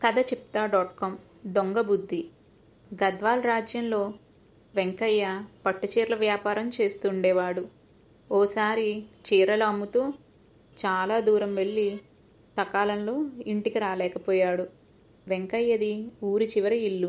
కథ చెప్తా dot com దొంగ బుద్ధి గద్వాల్ రాజ్యంలో వెంకయ్య పట్టుచీరల వ్యాపారం చేస్తుండేవాడు ఓసారి చీరలు అమ్ముతూ చాలా దూరం వెళ్ళి సకాలంలో ఇంటికి రాలేకపోయాడు వెంకయ్యది ఊరి చివరి ఇల్లు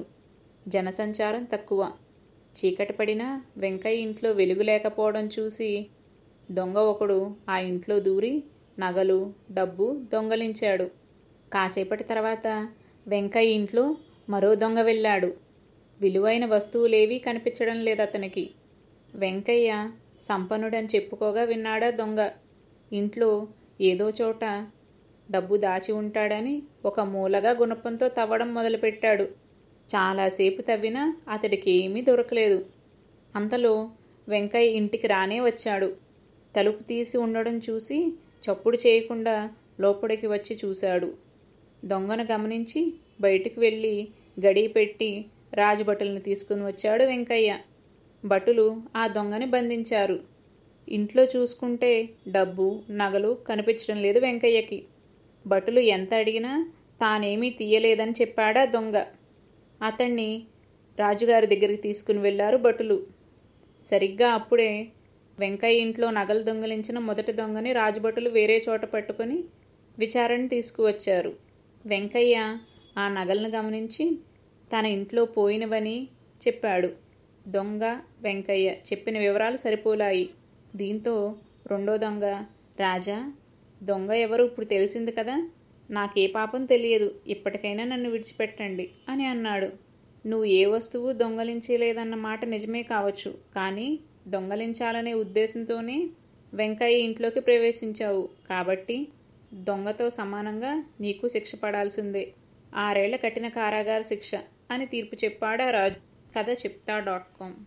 జనసంచారం తక్కువ చీకటి పడినా వెంకయ్య ఇంట్లో వెలుగు లేకపోవడం చూసి దొంగ ఒకడు ఆ ఇంట్లో దూరి నగలు డబ్బు దొంగలించాడు కాసేపటి తర్వాత వెంకయ్య ఇంట్లో మరో దొంగ వెళ్ళాడు విలువైన వస్తువులేవీ కనిపించడం లేదు అతనికి వెంకయ్య సంపన్నుడని చెప్పుకోగా విన్నాడా దొంగ ఇంట్లో ఏదో చోట డబ్బు దాచి ఉంటాడని ఒక మూలగా గుణపంతో తవ్వడం మొదలుపెట్టాడు చాలాసేపు తవ్వినా అతడికి ఏమీ దొరకలేదు అంతలో వెంకయ్య ఇంటికి రానే వచ్చాడు తలుపు తీసి ఉండడం చూసి చప్పుడు చేయకుండా లోపలికి వచ్చి చూశాడు దొంగను గమనించి బయటికి వెళ్ళి గడియ పెట్టి రాజభటులను తీసుకుని వచ్చాడు వెంకయ్య భటులు ఆ దొంగని బంధించారు ఇంట్లో చూసుకుంటే డబ్బు నగలు కనిపించడం లేదు వెంకయ్యకి భటులు ఎంత అడిగినా తానేమీ తీయలేదని చెప్పాడా దొంగ అతన్ని రాజుగారి దగ్గరికి తీసుకుని వెళ్ళారు భటులు సరిగ్గా అప్పుడే వెంకయ్య ఇంట్లో నగలు దొంగలించిన మొదటి దొంగని రాజభటులు వేరే చోట పట్టుకొని విచారణ తీసుకువచ్చారు వెంకయ్య ఆ నగలను గమనించి తన ఇంట్లో పోయినవని చెప్పాడు దొంగ వెంకయ్య చెప్పిన వివరాలు సరిపోలాయి దీంతో రెండో దొంగ రాజా దొంగ ఎవరు ఇప్పుడు తెలిసింది కదా నాకే పాపం తెలియదు ఇప్పటికైనా నన్ను విడిచిపెట్టండి అని అన్నాడు నువ్వు ఏ వస్తువు దొంగలించలేదన్న మాట నిజమే కావచ్చు కానీ దొంగలించాలనే ఉద్దేశంతోనే వెంకయ్య ఇంట్లోకి ప్రవేశించావు కాబట్టి దొంగతో సమానంగా నీకు శిక్ష పడాల్సిందే ఆరేళ్ల కఠిన కారాగార శిక్ష అని తీర్పు చెప్పాడా రాజు కథ చెప్తా డాట్ కామ్